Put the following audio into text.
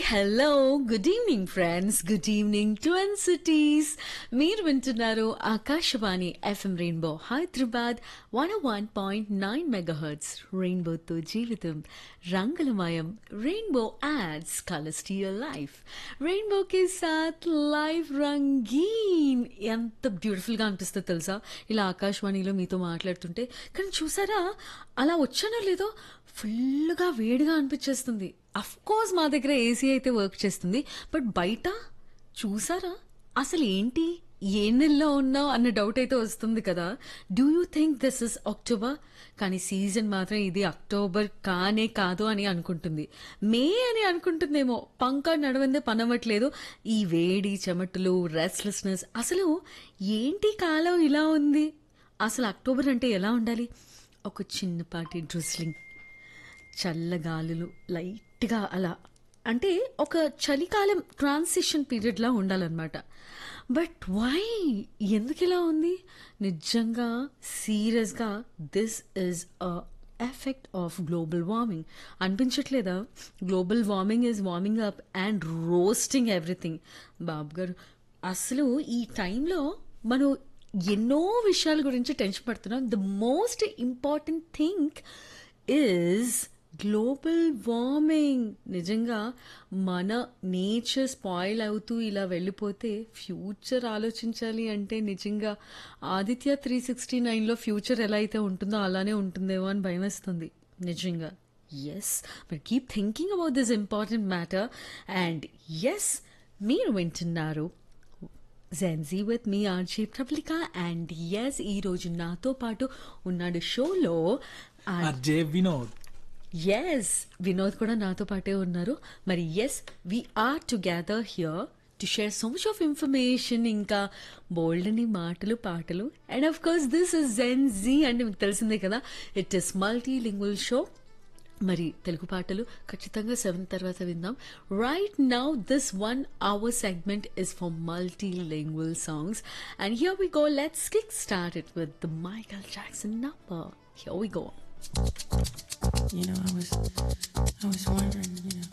hello good evening friends good evening twin cities మీరు వింటున్నారు Akashvani FM rainbow Hyderabad one one point nine megahertz రెయిన్బోతో జీవితం రంగులమయం rainbow adds colours to your life rainbow కే సాత్ life రంగీన్ ఎంత బ్యూటిఫుల్గా అనిపిస్తుంది తెలుసా ఇలా ఆకాశవాణిలో మీతో మాట్లాడుతుంటే కానీ చూసారా అలా వచ్చానో లేదో ఫుల్గా వేడిగా అనిపించేస్తుంది అఫ్ కోర్స్ మా దగ్గర ఏసీ అయితే వర్క్ చేస్తుంది బట్ బయట చూసారా అసలు ఏంటి ఏ నెలలో ఉన్నావు అన్న డౌట్ అయితే వస్తుంది కదా do you think this is October కానీ సీజన్ మాత్రం ఇది అక్టోబర్ కానే కాదు అని అనుకుంటుంది మే అని అనుకుంటుందేమో పంక నడవందే పనవట్లేదు ఈ వేడి చెమటలు రెస్ట్లెస్నెస్ అసలు ఏంటి కాలం ఇలా ఉంది అసలు అక్టోబర్ అంటే ఎలా ఉండాలి ఒక చిన్నపాటి డ్రిస్లింగ్ చల్లగాలులు లైట్గా అలా అంటే ఒక చలికాలం ట్రాన్సిషన్ పీరియడ్లా ఉండాలన్నమాట బట్ వై ఎందుకు ఇలా ఉంది నిజంగా సీరియస్గా this is a effect of global warming అనిపించట్లేదా global warming is warming up and roasting everything బాబు గారు అసలు ఈ టైంలో మనం ఎన్నో విషయాల గురించి టెన్షన్ పడుతున్నాం the most important thing is global warming నిజంగా మన నేచర్ స్పాయిల్ అవుతూ ఇలా వెళ్ళిపోతే ఫ్యూచర్ ఆలోచించాలి అంటే నిజంగా ఆదిత్య త్రీ సిక్స్టీ నైన్లో ఫ్యూచర్ ఎలా అయితే ఉంటుందో అలానే ఉంటుందేమో అని భయం వేస్తుంది నిజంగా ఎస్ మరి keep thinking about this important matter and yes మీరు వింటున్నారు Gen Z with me RJ Prabalika and yes ఈ రోజు నాతో పాటు ఉన్నాడు షోలో ఆర్జే వినోద్ ఎస్ వినోద్ కూడా నాతో పాటే ఉన్నారు మరి yes we are together here to share so much of information ఇంకా బోల్డ్ అని మాటలు పాటలు and of course this is Gen Z అంటే మీకు తెలిసిందే కదా it is multilingual show మరి తెలుగు పాటలు ఖచ్చితంగా సెవెన్ తర్వాత విందాం right now this one hour segment is for multilingual songs and here we go let's kick start it with the Michael Jackson number here we go You know, I was, I was wondering, you know,